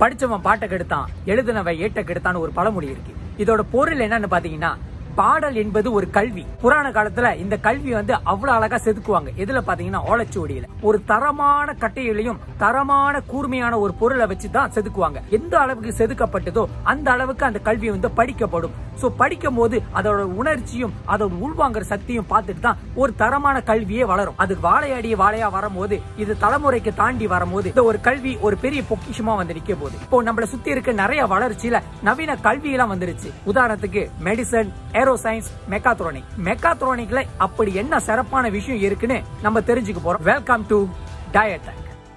படிச்சவன் பாட்டை கெடுத்தான் எழுதினவன் ஏட்ட கெடுத்தான்னு ஒரு பழமொழி இருக்கு இதோட பொருள் என்னன்னு பாத்தீங்கன்னா பாடல் என்பது ஒரு கல்வி புராண காலத்துல இந்த கல்வி வந்து அவ்வளவு அழகா செதுக்குவாங்க எதுல பாத்தீங்கன்னா ஓலைச்சுவடியில ஒரு தரமான கட்டையிலையும் தரமான கூர்மையான ஒரு பொருளை வச்சு தான் செதுக்குவாங்க எந்த அளவுக்கு செதுக்கப்பட்டதோ அந்த அளவுக்கு அந்த கல்வி வந்து படிக்கப்படும் சோ படிக்கும் போது அதோட உணர்ச்சியும் அதோட உள்வாங்குற சக்தியும் பார்த்துட்டு தான் ஒரு தரமான கல்வியே வளரும் அது வாழையடிய வாழையா வரும்போது இது தலைமுறைக்கு தாண்டி வரும்போது இந்த ஒரு கல்வி ஒரு பெரிய பொக்கிஷமா வந்து நிக்க போகுது இப்போ நம்மள சுத்தி இருக்க நிறைய வளர்ச்சியில நவீன கல்வி எல்லாம் வந்துருச்சு உதாரணத்துக்கு மெடிசன் ஏரோ சயின்ஸ் மெக்காத்ரோனிக் மெக்காத்ரோனிக்ல அப்படி என்ன சிறப்பான விஷயம் இருக்குன்னு நம்ம தெரிஞ்சுக்க போறோம் வெல்கம் டு டயட்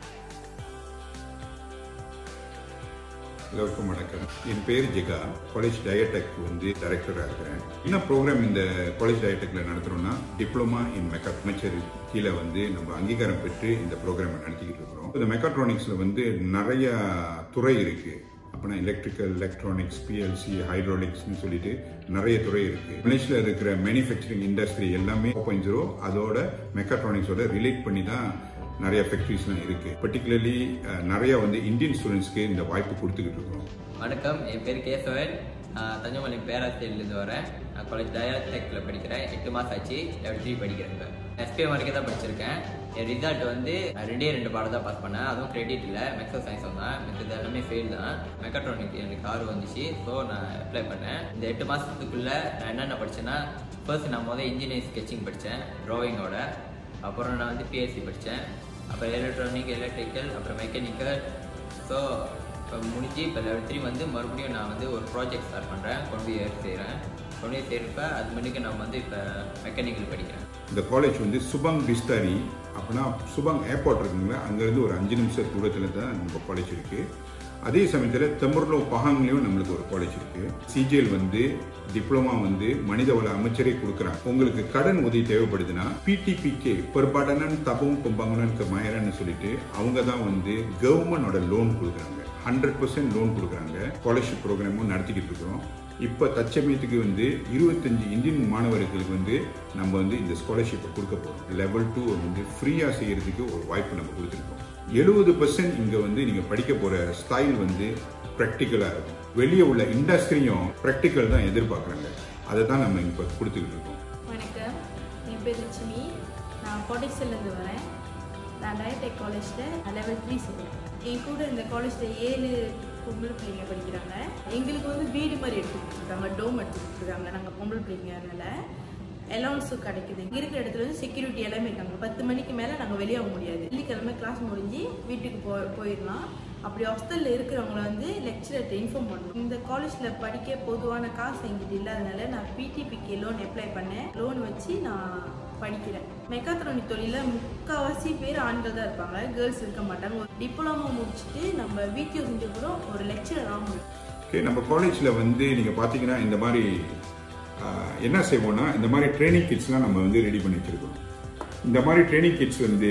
எல்லோருக்கும் வணக்கம் என் பேர் ஜெகா காலேஜ் டயடெக் வந்து டைரக்டராக இருக்கிறேன் என்ன ப்ரோக்ராம் இந்த காலேஜ் டயடெக்ல நடத்துறோம்னா டிப்ளமா இன் மெக்காட்மெச்சர் கீழே வந்து நம்ம அங்கீகாரம் பெற்று இந்த ப்ரோக்ராமை நடத்திக்கிட்டு இருக்கிறோம் இந்த மெக்காட்ரானிக்ஸ்ல வந்து நிறைய துறை இருக்கு அப்படின்னா எலக்ட்ரிக்கல் எலக்ட்ரானிக்ஸ் பிஎல்சி ஹைட்ராலிக்ஸ்னு சொல்லிட்டு நிறைய துறை இருக்கு மலேசியாவில் இருக்கிற மேனுஃபேக்சரிங் இண்டஸ்ட்ரி எல்லாமே பாயிண்ட் ஜீரோ அதோட மெக்காட்ரானிக்ஸோட ரிலேட் பண்ணி தான் நிறைய ஃபேக்ட்ரிஸ்லாம் இருக்கு பர்டிகுலர்லி நிறைய வந்து இந்தியன் ஸ்டூடெண்ட்ஸ்க்கு இந்த வாய்ப்பு கொடுத்துக்கிட்டு இருக்கோம் வணக்கம் என் பேர் கேசவன் நான் தஞ்சமலை பேராசிரியர்லேருந்து வரேன் நான் காலேஜ் டயடெக்கில் படிக்கிறேன் எட்டு மாதம் ஆச்சு லெவல் த்ரீ படிக்கிறேன் இப்போ எஸ்பிஎம் வரைக்கும் தான் படிச்சிருக்கேன் என் ரிசல்ட் வந்து நான் ரெண்டே ரெண்டு பாடம் தான் பாஸ் பண்ணேன் அதுவும் கிரெடிட் இல்லை மெக்ஸோ சயின்ஸ் தான் மற்றது எல்லாமே ஃபெயில் தான் மெக்கட்ரானிக் எனக்கு ஆர்வம் வந்துச்சு ஸோ நான் அப்ளை பண்ணேன் இந்த எட்டு மாதத்துக்குள்ளே நான் என்னென்ன படித்தேன்னா ஃபர்ஸ்ட் நான் முதல் இன்ஜினியரிங் ஸ்கெச்சிங் படித்தேன் ட்ராயிங்கோட அப்புறம் நான் வந்து பிஎஸ்சி படித்தேன் அப்புறம் எலக்ட்ரானிக் எலக்ட்ரிக்கல் அப்புறம் மெக்கானிக்கல் ஸோ இப்போ முடிஞ்சு இப்போ லெவல் த்ரீ வந்து மறுபடியும் நான் வந்து ஒரு ப்ராஜெக்ட் ஸ்டார்ட் பண்ணுறேன் கொண்டு போய் ஏறி செய்கிறேன் கொண்டு போய் செய்கிறப்ப அது மணிக்கு நான் வந்து இப்போ மெக்கானிக்கல் படிக்கிறேன் இந்த காலேஜ் வந்து சுபங் பிஸ்தாரி அப்படின்னா சுபங் ஏர்போர்ட் இருக்குங்களா அங்கேருந்து ஒரு அஞ்சு நிமிஷம் தூரத்தில் தான் நம்ம காலேஜ் இருக்கு அதே சமயத்தில் தெம்பர்லோ பஹாங்லேயும் நம்மளுக்கு ஒரு காலேஜ் இருக்கு சிஜிஎல் வந்து டிப்ளமா வந்து மனிதவள அமைச்சரே கொடுக்குறாங்க உங்களுக்கு கடன் உதவி தேவைப்படுதுன்னா பிடிபிகே பெரும்பாடான தபம் கும்பங்கன்னு மயரன்னு சொல்லிட்டு அவங்க தான் வந்து கவர்மெண்டோட லோன் கொடுக்குறாங்க ஹண்ட்ரட் பர்சன்ட் லோன் கொடுக்குறாங்க ஸ்காலர்ஷிப் ப்ரோக்ராமும் நடத்திக்கிட்டு இருக்கிறோம் இப்போ தற்சமயத்துக்கு வந்து இருபத்தஞ்சு இந்தியன் மாணவர்களுக்கு வந்து நம்ம வந்து இந்த ஸ்காலர்ஷிப்பை கொடுக்க போகிறோம் லெவல் டூ வந்து ஃப்ரீயாக செய்யறதுக்கு ஒரு வாய்ப்பு நம்ம கொடுத்துருக்கோம் எழுபது பர்சன்ட் இங்கே வந்து நீங்கள் படிக்க போகிற ஸ்டைல் வந்து ப்ராக்டிக்கலாக இருக்கும் வெளியே உள்ள இண்டஸ்ட்ரியும் ப்ராக்டிக்கல் தான் எதிர்பார்க்குறாங்க அதை தான் நம்ம இப்போ கொடுத்துக்கிட்டு இருக்கோம் வணக்கம் என் பேர் லட்சுமி நான் கோட்டைசல்லேருந்து வரேன் நான் டயடெக் காலேஜில் லெவல் த்ரீ சொல்லுவேன் என் கூட இந்த காலேஜில் ஏழு பொம்பளை பிள்ளைங்க படிக்கிறாங்க எங்களுக்கு வந்து வீடு மாதிரி எடுத்து கொடுத்துருக்காங்க டோம் எடுத்து கொடுத்துருக்காங்க நாங்கள் பொம்பளை பிள்ளைங்கனால அலௌன்ஸும் கிடைக்குது இங்க இருக்கிற இடத்துல வந்து செக்யூரிட்டி எல்லாமே இருக்காங்க பத்து மணிக்கு மேலே நாங்கள் வெளியே ஆக முடியாது வெள்ளிக்கிழமை கிளாஸ் முடிஞ்சு வீட்டுக்கு போ போயிடலாம் அப்படி ஹாஸ்டலில் இருக்கிறவங்கள வந்து லெக்சரர்கிட்ட இன்ஃபார்ம் பண்ணணும் இந்த காலேஜில் படிக்க பொதுவான காசு எங்கிட்ட இல்லாதனால நான் பிடிபிக்கு லோன் அப்ளை பண்ணேன் லோன் வச்சு நான் படிக்கிறேன் மெக்காத்ரானிக் தொழிலில் முக்கால்வாசி பேர் ஆண்கள் தான் இருப்பாங்க கேர்ள்ஸ் இருக்க மாட்டாங்க ஒரு டிப்ளமோ முடிச்சுட்டு நம்ம வீட்டில் செஞ்சு கூட ஒரு லெக்சரர் ஆக முடியும் ஓகே நம்ம காலேஜில் வந்து நீங்கள் பார்த்தீங்கன்னா இந்த மாதிரி ஆஹ், என்ன செய்வோம்னா இந்த மாதிரி ட்ரைனிங் கிட்ஸ்லாம் நம்ம வந்து ரெடி பண்ணி வச்சிருக்கோம் இந்த மாதிரி ட்ரைனிங் கிட்ஸ் வந்து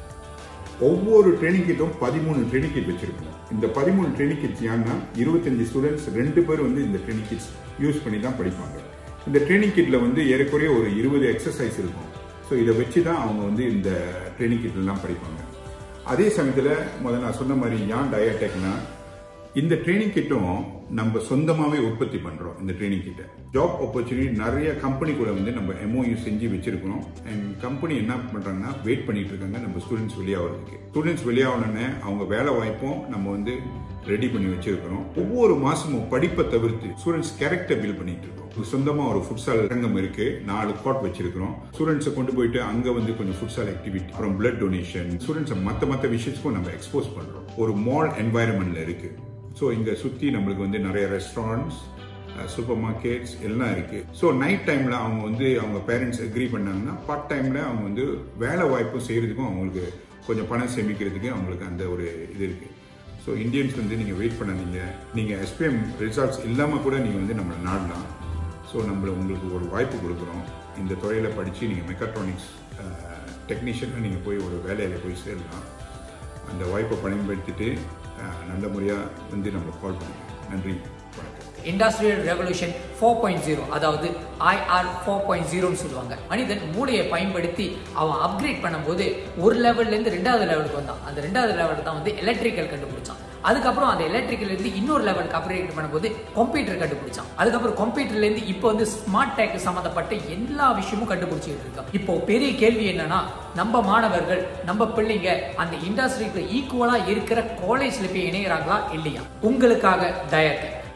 ஒவ்வொரு ட்ரைனிங் கிட்டும் பதிமூணு ட்ரைனிங் கிட் வச்சிருக்கோம் இந்த பதிமூணு ட்ரைனிங் கிட்ஸ் ஏன்னா இருபத்தஞ்சு ஸ்டூடெண்ட்ஸ் ரெண்டு பேர் வந்து இந்த ட்ரைனிங் கிட்ஸ் யூஸ் பண்ணி தான் படிப்பாங்க இந்த ட்ரைனிங் கிட்ல வந்து ஏறக்குறைய ஒரு இருபது எக்ஸசைஸ் இருக்கும் ஸோ இதை வச்சு தான் அவங்க வந்து இந்த ட்ரைனிங் கிட்லாம் படிப்பாங்க அதே சமயத்தில் முதல்ல நான் சொன்ன மாதிரி ஏன் டயடெக்னா இந்த ட்ரைனிங் கிட்டும் நம்ம சொந்தமாவே உற்பத்தி பண்றோம் இந்த ட்ரைனிங் கிட்ட ஜாப் ஆப்பர்ச்சுனிட்டி நிறைய கம்பெனி கூட வந்து நம்ம எம்ஓயு செஞ்சு வச்சிருக்கிறோம் அண்ட் கம்பெனி என்ன பண்றாங்கன்னா வெயிட் பண்ணிட்டு இருக்காங்க நம்ம ஸ்டூடெண்ட்ஸ் வெளியாகிறதுக்கு ஸ்டூடெண்ட்ஸ் வெளியாகணுன்னே அவங்க வேலை வாய்ப்பும் நம்ம வந்து ரெடி பண்ணி வச்சிருக்கிறோம் ஒவ்வொரு மாசமும் படிப்பை தவிர்த்து ஸ்டூடெண்ட்ஸ் கேரக்டர் பில்ட் பண்ணிட்டு இருக்கோம் ஒரு சொந்தமா ஒரு ஃபுட்சால் அரங்கம் இருக்கு நாலு காட் வச்சிருக்கிறோம் ஸ்டூடெண்ட்ஸை கொண்டு போயிட்டு அங்க வந்து கொஞ்சம் ஃபுட்சால் ஆக்டிவிட்டி அப்புறம் பிளட் டொனேஷன் ஸ்டூடெண்ட்ஸ் மத்த மத்த விஷயத்துக்கும் நம்ம எக்ஸ்போஸ் பண்றோம் ஒரு மால் என்வாயரன்மெண்ட்ல இருக்கு ஸோ இங்க சுத்தி நம்மளுக்கு வந்து நிறைய ரெஸ்டாரண்ட்ஸ் சூப்பர் மார்க்கெட்ஸ் எல்லாம் இருக்கு ஸோ நைட் டைம்ல அவங்க வந்து அவங்க பேரண்ட்ஸ் அக்ரி பண்ணாங்கன்னா பார்ட் டைம்ல அவங்க வந்து வேலை வாய்ப்பு செய்யறதுக்கும் அவங்களுக்கு கொஞ்சம் பணம் சேமிக்கிறதுக்கு அவங்களுக்கு அந்த ஒரு இது இருக்கு ஸோ இந்தியன்ஸ் வந்து நீங்கள் வெயிட் பண்ணாதீங்க நீங்கள் எஸ்பிஎம் ரிசல்ட்ஸ் இல்லாமல் கூட நீங்கள் வந்து நம்மளை நாடலாம் ஸோ நம்மள உங்களுக்கு ஒரு வாய்ப்பு கொடுக்குறோம் இந்த துறையில் படித்து நீங்கள் மெக்காட்ரானிக்ஸ் டெக்னீஷியனாக நீங்கள் போய் ஒரு வேலையில் போய் சேரலாம் அந்த வாய்ப்பை பயன்படுத்திட்டு அஹ், நல்ல முறையாக வந்து நம்ம கால் பண்ணுங்க நன்றி வணக்கம் industrial revolution four point zero அதாவது ஐஆர் ஃபோர் பாயிண்ட் ஜீரோன்னு சொல்லுவாங்க மனிதன் மூளையை பயன்படுத்தி அவன் அப்கிரேட் பண்ணும்போது ஒரு லெவல்ல இருந்து ரெண்டாவது லெவலுக்கு வந்தான் அந்த ரெண்டாவது லெவல் தான் வந்து எலக்ட்ரிக்கல் கண்டுபிடிச்சான் அதுக்கப்புறம் அந்த எலக்ட்ரிக்கல் இருந்து இன்னொரு லெவலுக்கு அப்கிரேட் பண்ணும்போது கம்ப்யூட்டர் கண்டுபிடிச்சான் அதுக்கப்புறம் கம்ப்யூட்டர்ல இருந்து இப்போ வந்து ஸ்மார்ட் டெக் சம்பந்தப்பட்ட எல்லா விஷயமும் கண்டுபிடிச்சிட்டு இருக்கோம் இப்போ பெரிய கேள்வி என்னன்னா நம்ம மாணவர்கள் நம்ம பிள்ளைங்க அந்த இண்டஸ்ட்ரிக்கு ஈக்குவலா இருக்கிற காலேஜ்ல போய் இணையறாங்களா இல்லையா உங்களுக்காக டயட்டெக்